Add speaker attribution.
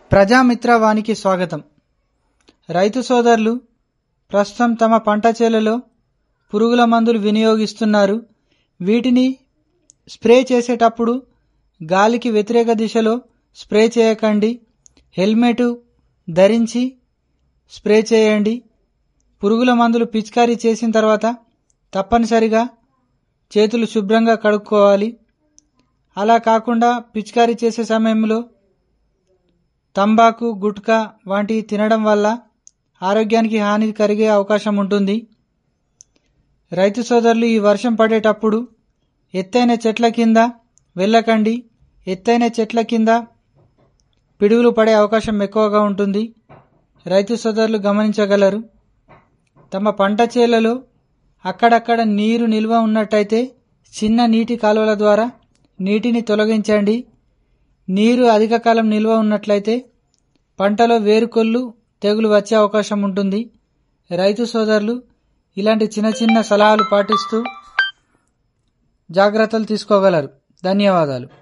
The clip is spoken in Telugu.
Speaker 1: ప్రజామిత్ర వానికి స్వాగతం రైతు సోదరులు ప్రస్తుతం తమ పంట చేలలో పురుగుల మందులు వినియోగిస్తున్నారు వీటిని స్ప్రే చేసేటప్పుడు గాలికి వ్యతిరేక దిశలో స్ప్రే చేయకండి హెల్మెట్ ధరించి స్ప్రే చేయండి పురుగుల మందులు పిచికారీ చేసిన తర్వాత తప్పనిసరిగా చేతులు శుభ్రంగా కడుక్కోవాలి అలా కాకుండా పిచికారీ చేసే సమయంలో తంబాకు గుట్కా వంటివి తినడం వల్ల ఆరోగ్యానికి హాని కలిగే అవకాశం ఉంటుంది రైతు సోదరులు ఈ వర్షం పడేటప్పుడు ఎత్తైన చెట్ల కింద వెళ్ళకండి ఎత్తైన చెట్ల కింద పిడుగులు పడే అవకాశం ఎక్కువగా ఉంటుంది రైతు సోదరులు గమనించగలరు తమ పంట చేలలో అక్కడక్కడ నీరు నిల్వ ఉన్నట్టయితే చిన్న నీటి కాలువల ద్వారా నీటిని తొలగించండి నీరు అధిక కాలం నిల్వ ఉన్నట్లయితే పంటలో వేరుకొల్లు తెగులు వచ్చే అవకాశం ఉంటుంది రైతు సోదరులు ఇలాంటి చిన్న చిన్న సలహాలు పాటిస్తూ జాగ్రత్తలు తీసుకోగలరు ధన్యవాదాలు